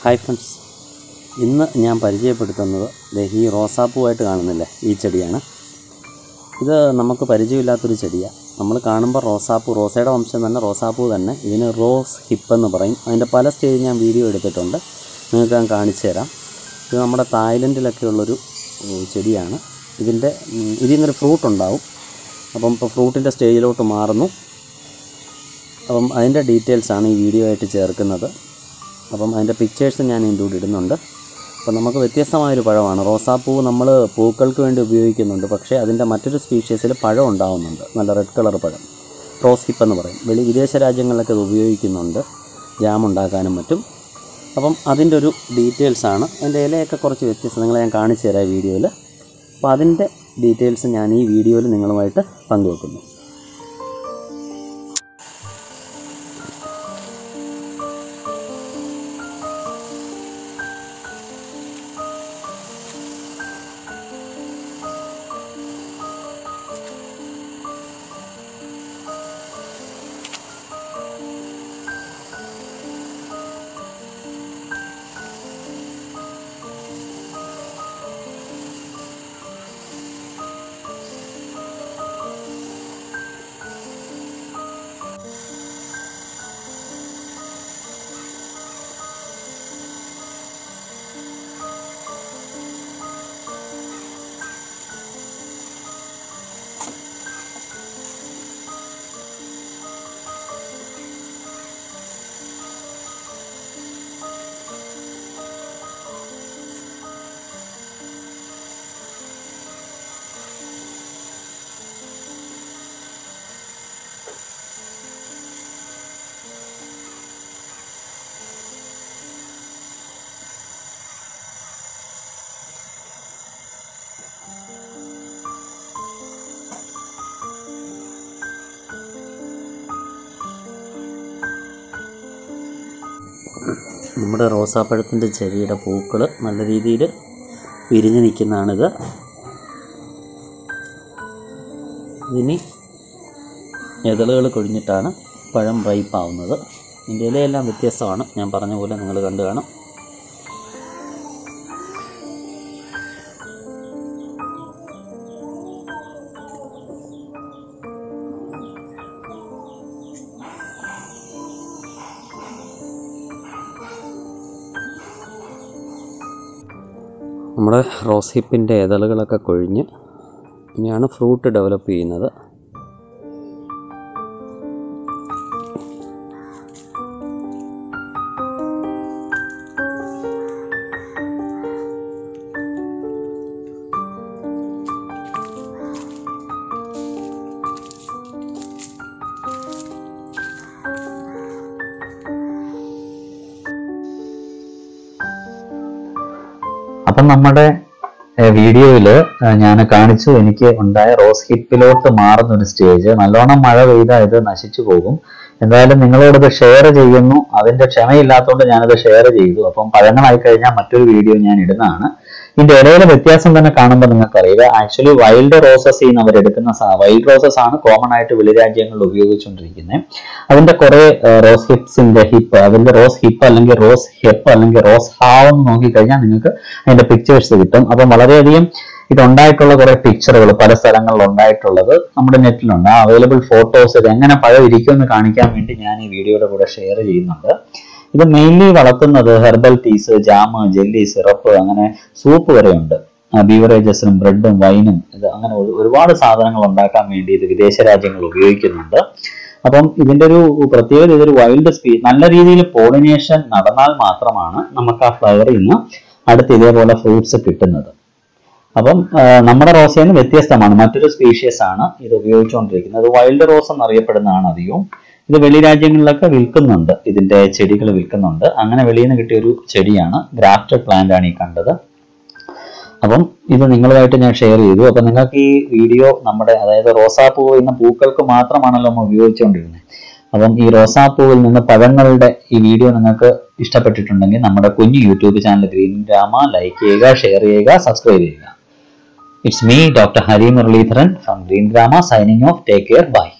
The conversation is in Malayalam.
ഹായ് ഫ്രണ്ട്സ് ഇന്ന് ഞാൻ പരിചയപ്പെടുത്തുന്നത് ദേ ഈ റോസാപ്പൂവായിട്ട് കാണുന്നില്ലേ ഈ ചെടിയാണ് ഇത് നമുക്ക് പരിചയമില്ലാത്തൊരു ചെടിയാണ് നമ്മൾ കാണുമ്പോൾ റോസാപ്പൂ റോസയുടെ വംശം തന്നെ റോസാപ്പൂ തന്നെ ഇതിന് റോസ് ഹിപ്പ് എന്ന് പറയും അതിൻ്റെ പല സ്റ്റേജ് ഞാൻ വീഡിയോ എടുത്തിട്ടുണ്ട് നിങ്ങൾക്ക് ഞാൻ കാണിച്ചു തരാം ഇത് നമ്മുടെ തായ്ലൻഡിലൊക്കെ ഉള്ളൊരു ഉം, ചെടിയാണ് ഇതിൻ്റെ ഉം, ഇതിൽ നിന്നൊരു ഫ്രൂട്ട് ഉണ്ടാവും അപ്പം ഇപ്പോൾ ഫ്രൂട്ടിൻ്റെ സ്റ്റേജിലോട്ട് മാറുന്നു അപ്പം അതിൻ്റെ ഡീറ്റെയിൽസാണ് ഈ വീഡിയോ ആയിട്ട് ചേർക്കുന്നത് അപ്പം അതിൻ്റെ പിക്ചേഴ്സ് ഞാൻ ഇൻക്ലൂഡ് ഇടുന്നുണ്ട് അപ്പം നമുക്ക് വ്യത്യസ്തമായൊരു പഴമാണ് റോസാപ്പൂ നമ്മൾ പൂക്കൾക്ക് വേണ്ടി ഉപയോഗിക്കുന്നുണ്ട് പക്ഷേ അതിൻ്റെ മറ്റൊരു സ്പീഷീസിൽ പഴം ഉണ്ടാവുന്നുണ്ട് നല്ല റെഡ് കളർ പഴം റോസ് ഹിപ്പ് എന്ന് പറയും വെളി വിദേശ രാജ്യങ്ങളിലൊക്കെ ഇത് ഉപയോഗിക്കുന്നുണ്ട് ജാം ഉണ്ടാക്കാനും മറ്റും അപ്പം അതിൻ്റെ ഒരു ഡീറ്റെയിൽസാണ് അതിൻ്റെ ഇലയൊക്കെ കുറച്ച് വ്യത്യസ്തം നിങ്ങളെ ഞാൻ കാണിച്ചു തരാം ഈ വീഡിയോയിൽ അപ്പോൾ അതിൻ്റെ ഡീറ്റെയിൽസ് ഞാൻ ഈ വീഡിയോയിൽ നിങ്ങളുമായിട്ട് പങ്കുവെക്കുന്നു നമ്മുടെ റോസാപ്പഴത്തിൻ്റെ ചെടിയുടെ പൂക്കൾ നല്ല രീതിയിൽ വിരിഞ്ഞ് നിൽക്കുന്നതാണിത് ഇതിനി എതളുകൾ കൊഴിഞ്ഞിട്ടാണ് പഴം റൈപ്പ് ആവുന്നത് ഇതിൻ്റെ ഇലയെല്ലാം വ്യത്യസ്തമാണ് ഞാൻ പറഞ്ഞ പോലെ നിങ്ങൾ കണ്ടു കാണും നമ്മുടെ റോസ് ഹിപ്പിൻ്റെ ഇതളുകളൊക്കെ കൊഴിഞ്ഞ് ഇനിയാണ് ഫ്രൂട്ട് ഡെവലപ്പ് ചെയ്യുന്നത് അപ്പം നമ്മുടെ വീഡിയോയിൽ ഞാൻ കാണിച്ചു എനിക്ക് ഉണ്ടായ റോസ് ഹിപ്പിലോട്ട് മാറുന്ന ഒരു സ്റ്റേജ് നല്ലോണം മഴ പെയ്താൽ ഇത് നശിച്ചു പോകും എന്തായാലും നിങ്ങളോടത് ഷെയർ ചെയ്യുന്നു അതിന്റെ ക്ഷമയില്ലാത്തതുകൊണ്ട് ഞാനത് ഷെയർ ചെയ്തു അപ്പം പഴങ്ങളായി കഴിഞ്ഞാൽ മറ്റൊരു വീഡിയോ ഞാൻ ഇടുന്നതാണ് ഇതിന്റെ ഇടയിലെ വ്യത്യാസം തന്നെ കാണുമ്പോൾ നിങ്ങൾക്ക് അറിയുക ആക്ച്വലി വൈൽഡ് റോസസ് ചെയ്യുന്ന അവരെടുക്കുന്ന വൈൽഡ് റോസസ് ആണ് കോമൺ ആയിട്ട് വെളിരാജ്യങ്ങളിൽ ഉപയോഗിച്ചുകൊണ്ടിരിക്കുന്നത് അതിന്റെ കുറെ റോസ് ഹിപ്സിന്റെ ഹിപ്പ് അതിന്റെ റോസ് ഹിപ്പ് അല്ലെങ്കിൽ റോസ് ഹെപ്പ് അല്ലെങ്കിൽ റോസ് ഹാവ് എന്ന് നോക്കിക്കഴിഞ്ഞാൽ നിങ്ങൾക്ക് അതിന്റെ പിക്ചേഴ്സ് കിട്ടും അപ്പം വളരെയധികം ഇതുണ്ടായിട്ടുള്ള കുറെ പിക്ചറുകൾ പല സ്ഥലങ്ങളിൽ ഉണ്ടായിട്ടുള്ളത് നമ്മുടെ നെറ്റിലുണ്ട് ആ അവൈലബിൾ ഫോട്ടോസ് ഇത് എങ്ങനെ പഴം ഇരിക്കുമെന്ന് കാണിക്കാൻ വേണ്ടി ഞാൻ ഈ വീഡിയോയുടെ കൂടെ ഷെയർ ചെയ്യുന്നുണ്ട് ഇത് മെയിൻലി വളർത്തുന്നത് herbal teas jam jelly syrup അങ്ങനെ സൂപ്പ് വരെയുണ്ട് ബീവറേജസിനും ബ്രെഡും വൈനും ഇത് അങ്ങനെ ഒരു- ഒരുപാട് സാധനങ്ങൾ ഉണ്ടാക്കാൻ വേണ്ടി ഇത് വിദേശ രാജ്യങ്ങൾ ഉപയോഗിക്കുന്നുണ്ട് അപ്പം ഇതിന്റെ ഒരു പ്രത്യേകത ഇതൊരു വൈൽഡ് സ്പീ നല്ല രീതിയിൽ പോളിനേഷൻ നടന്നാൽ മാത്രമാണ് നമുക്ക് ആ ഫ്ലവറിൽ നിന്ന് അടുത്ത് ഇതേപോലെ ഫ്രൂട്ട്സ് കിട്ടുന്നത് അപ്പം ആ, നമ്മുടെ റോസയിൽ നിന്ന് വ്യത്യസ്തമാണ് മറ്റൊരു സ്പീഷ്യസ് ആണ് ഇത് ഉപയോഗിച്ചുകൊണ്ടിരിക്കുന്നത് വൈൽഡ് റോസ് എന്നറിയപ്പെടുന്നതാണ് അധികവും ഇത് വെളി രാജ്യങ്ങളിലൊക്കെ വിൽക്കുന്നുണ്ട് ഇതിന്റെ ചെടികൾ വിൽക്കുന്നുണ്ട് അങ്ങനെ വെളിയിൽ നിന്ന് കിട്ടിയ ഒരു ചെടിയാണ് ഗ്രാഫ്റ്റഡ് പ്ലാന്റ് ആണ് ഈ കണ്ടത് അപ്പം ഇത് നിങ്ങളുമായിട്ട് ഞാൻ ഷെയർ ചെയ്തു അപ്പം നിങ്ങൾക്ക് ഈ വീഡിയോ നമ്മുടെ അതായത് റോസാപ്പൂ എന്ന പൂക്കൾക്ക് മാത്രമാണല്ലോ നമ്മൾ ഉപയോഗിച്ചുകൊണ്ടിരുന്നത് അപ്പം ഈ റോസാപ്പൂവിൽ നിന്ന് പഴങ്ങളുടെ ഈ വീഡിയോ നിങ്ങൾക്ക് ഇഷ്ടപ്പെട്ടിട്ടുണ്ടെങ്കിൽ നമ്മുടെ കുഞ്ഞു YouTube channel Green Drama like ചെയ്യുക ഷെയർ ചെയ്യുക സബ്സ്ക്രൈബ് ചെയ്യുക it's me doctor Hari Muralidharan from Green Drama signing off take care by